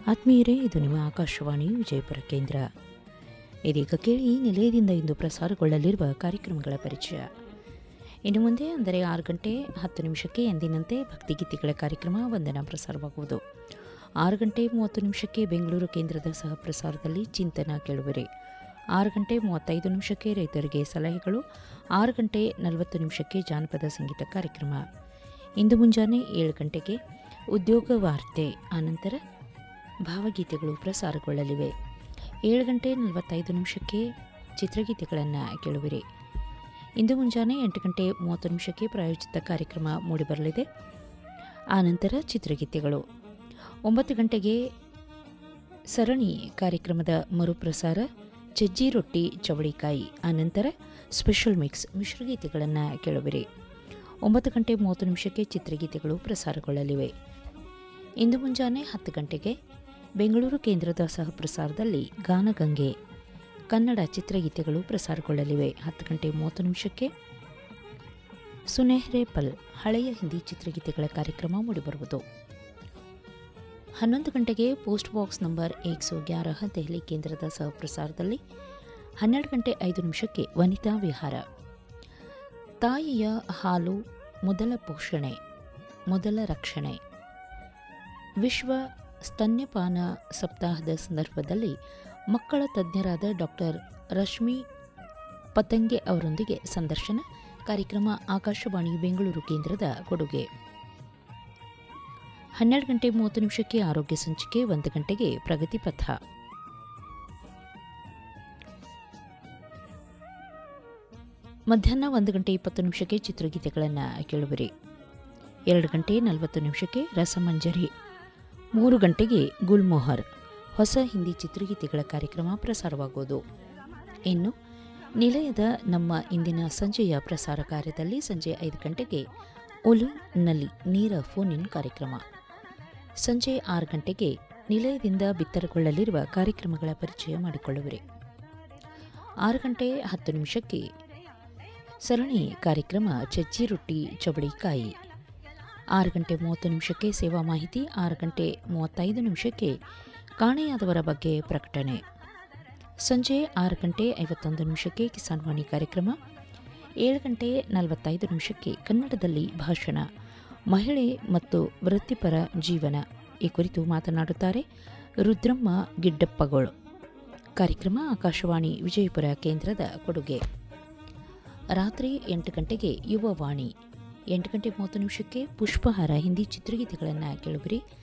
ಆತ್ಮೀಯರೇ ಇದು ನಿಮ್ಮ ಆಕಾಶವಾಣಿ ವಿಜಯಪುರ ಕೇಂದ್ರ ಇದೀಗ ಕೇಳಿ ನಿಲಯದಿಂದ ಇಂದು ಪ್ರಸಾರಗೊಳ್ಳಲಿರುವ ಕಾರ್ಯಕ್ರಮಗಳ ಪರಿಚಯ ಇನ್ನು ಮುಂದೆ ಅಂದರೆ ಆರು ಗಂಟೆ ಹತ್ತು ನಿಮಿಷಕ್ಕೆ ಎಂದಿನಂತೆ ಭಕ್ತಿಗೀತೆಗಳ ಕಾರ್ಯಕ್ರಮ ವಂದನ ಪ್ರಸಾರವಾಗುವುದು ಆರು ಗಂಟೆ ಮೂವತ್ತು ನಿಮಿಷಕ್ಕೆ ಬೆಂಗಳೂರು ಕೇಂದ್ರದ ಸಹ ಪ್ರಸಾರದಲ್ಲಿ ಚಿಂತನ ಕೇಳುವಿರಿ ಆರು ಗಂಟೆ ಮೂವತ್ತೈದು ನಿಮಿಷಕ್ಕೆ ರೈತರಿಗೆ ಸಲಹೆಗಳು ಆರು ಗಂಟೆ ನಲವತ್ತು ನಿಮಿಷಕ್ಕೆ ಜಾನಪದ ಸಂಗೀತ ಕಾರ್ಯಕ್ರಮ ಇಂದು ಮುಂಜಾನೆ ಏಳು ಗಂಟೆಗೆ ಉದ್ಯೋಗ ವಾರ್ತೆ ಆನಂತರ ಭಾವಗೀತೆಗಳು ಪ್ರಸಾರಗೊಳ್ಳಲಿವೆ ಏಳು ಗಂಟೆ ನಲವತ್ತೈದು ನಿಮಿಷಕ್ಕೆ ಚಿತ್ರಗೀತೆಗಳನ್ನು ಕೇಳುವಿರಿ ಇಂದು ಮುಂಜಾನೆ ಎಂಟು ಗಂಟೆ ಮೂವತ್ತು ನಿಮಿಷಕ್ಕೆ ಪ್ರಾಯೋಜಿತ ಕಾರ್ಯಕ್ರಮ ಮೂಡಿಬರಲಿದೆ ಆನಂತರ ಚಿತ್ರಗೀತೆಗಳು ಒಂಬತ್ತು ಗಂಟೆಗೆ ಸರಣಿ ಕಾರ್ಯಕ್ರಮದ ಮರುಪ್ರಸಾರ ಚಜ್ಜಿ ರೊಟ್ಟಿ ಚವಳಿಕಾಯಿ ಆನಂತರ ಸ್ಪೆಷಲ್ ಮಿಕ್ಸ್ ಮಿಶ್ರಗೀತೆಗಳನ್ನು ಕೇಳುವಿರಿ ಒಂಬತ್ತು ಗಂಟೆ ಮೂವತ್ತು ನಿಮಿಷಕ್ಕೆ ಚಿತ್ರಗೀತೆಗಳು ಪ್ರಸಾರಗೊಳ್ಳಲಿವೆ ಇಂದು ಮುಂಜಾನೆ ಹತ್ತು ಗಂಟೆಗೆ ಬೆಂಗಳೂರು ಕೇಂದ್ರದ ಸಹ ಪ್ರಸಾರದಲ್ಲಿ ಗಾನಗಂಗೆ ಕನ್ನಡ ಚಿತ್ರಗೀತೆಗಳು ಪ್ರಸಾರಗೊಳ್ಳಲಿವೆ ಹತ್ತು ಗಂಟೆ ಮೂವತ್ತು ನಿಮಿಷಕ್ಕೆ ಸುನೆಹ್ರೆ ಪಲ್ ಹಳೆಯ ಹಿಂದಿ ಚಿತ್ರಗೀತೆಗಳ ಕಾರ್ಯಕ್ರಮ ಮೂಡಿಬರುವುದು ಹನ್ನೊಂದು ಗಂಟೆಗೆ ಪೋಸ್ಟ್ ಬಾಕ್ಸ್ ನಂಬರ್ ಏಕ್ ಸೋ ಗ್ಯಾರಹ ದೆಹಲಿ ಕೇಂದ್ರದ ಸಹ ಪ್ರಸಾರದಲ್ಲಿ ಹನ್ನೆರಡು ಗಂಟೆ ಐದು ನಿಮಿಷಕ್ಕೆ ವನಿತಾ ವಿಹಾರ ತಾಯಿಯ ಹಾಲು ಮೊದಲ ಪೋಷಣೆ ಮೊದಲ ರಕ್ಷಣೆ ವಿಶ್ವ ಸ್ತನ್ಯಪಾನ ಸಪ್ತಾಹದ ಸಂದರ್ಭದಲ್ಲಿ ಮಕ್ಕಳ ತಜ್ಞರಾದ ಡಾಕ್ಟರ್ ರಶ್ಮಿ ಪತಂಗೆ ಅವರೊಂದಿಗೆ ಸಂದರ್ಶನ ಕಾರ್ಯಕ್ರಮ ಆಕಾಶವಾಣಿ ಬೆಂಗಳೂರು ಕೇಂದ್ರದ ಕೊಡುಗೆ ಹನ್ನೆರಡು ಗಂಟೆ ಮೂವತ್ತು ನಿಮಿಷಕ್ಕೆ ಆರೋಗ್ಯ ಸಂಚಿಕೆ ಒಂದು ಗಂಟೆಗೆ ಪ್ರಗತಿ ಪಥ ಮಧ್ಯಾಹ್ನ ಒಂದು ಗಂಟೆ ಇಪ್ಪತ್ತು ನಿಮಿಷಕ್ಕೆ ಚಿತ್ರಗೀತೆಗಳನ್ನು ಕೇಳುವಿರಿ ಎರಡು ಗಂಟೆ ನಲವತ್ತು ನಿಮಿಷಕ್ಕೆ ರಸಮಂಜರಿ ಮೂರು ಗಂಟೆಗೆ ಗುಲ್ಮೋಹರ್ ಹೊಸ ಹಿಂದಿ ಚಿತ್ರಗೀತೆಗಳ ಕಾರ್ಯಕ್ರಮ ಪ್ರಸಾರವಾಗುವುದು ಇನ್ನು ನಿಲಯದ ನಮ್ಮ ಇಂದಿನ ಸಂಜೆಯ ಪ್ರಸಾರ ಕಾರ್ಯದಲ್ಲಿ ಸಂಜೆ ಐದು ಗಂಟೆಗೆ ಒಲು ನಲ್ಲಿ ನೀರ ಫೋನ್ ಇನ್ ಕಾರ್ಯಕ್ರಮ ಸಂಜೆ ಆರು ಗಂಟೆಗೆ ನಿಲಯದಿಂದ ಬಿತ್ತರಗೊಳ್ಳಲಿರುವ ಕಾರ್ಯಕ್ರಮಗಳ ಪರಿಚಯ ಮಾಡಿಕೊಳ್ಳುವಿರಿ ಆರು ಗಂಟೆ ಹತ್ತು ನಿಮಿಷಕ್ಕೆ ಸರಣಿ ಕಾರ್ಯಕ್ರಮ ಚಜ್ಜಿ ರೊಟ್ಟಿ ಚವಳಿಕಾಯಿ ಆರು ಗಂಟೆ ಮೂವತ್ತು ನಿಮಿಷಕ್ಕೆ ಸೇವಾ ಮಾಹಿತಿ ಆರು ಗಂಟೆ ಮೂವತ್ತೈದು ನಿಮಿಷಕ್ಕೆ ಕಾಣೆಯಾದವರ ಬಗ್ಗೆ ಪ್ರಕಟಣೆ ಸಂಜೆ ಆರು ಗಂಟೆ ಐವತ್ತೊಂದು ನಿಮಿಷಕ್ಕೆ ಕಿಸಾನ್ ವಾಣಿ ಕಾರ್ಯಕ್ರಮ ಏಳು ಗಂಟೆ ನಲವತ್ತೈದು ನಿಮಿಷಕ್ಕೆ ಕನ್ನಡದಲ್ಲಿ ಭಾಷಣ ಮಹಿಳೆ ಮತ್ತು ವೃತ್ತಿಪರ ಜೀವನ ಈ ಕುರಿತು ಮಾತನಾಡುತ್ತಾರೆ ರುದ್ರಮ್ಮ ಗಿಡ್ಡಪ್ಪಗೋಳು ಕಾರ್ಯಕ್ರಮ ಆಕಾಶವಾಣಿ ವಿಜಯಪುರ ಕೇಂದ್ರದ ಕೊಡುಗೆ ರಾತ್ರಿ ಎಂಟು ಗಂಟೆಗೆ ಯುವವಾಣಿ ಎಂಟು ಗಂಟೆ ಮೂವತ್ತು ನಿಮಿಷಕ್ಕೆ ಪುಷ್ಪಹಾರ ಹಿಂದಿ ಚಿತ್ರಗೀತೆಗಳನ್ನು ಕೇಳುವಿರಿ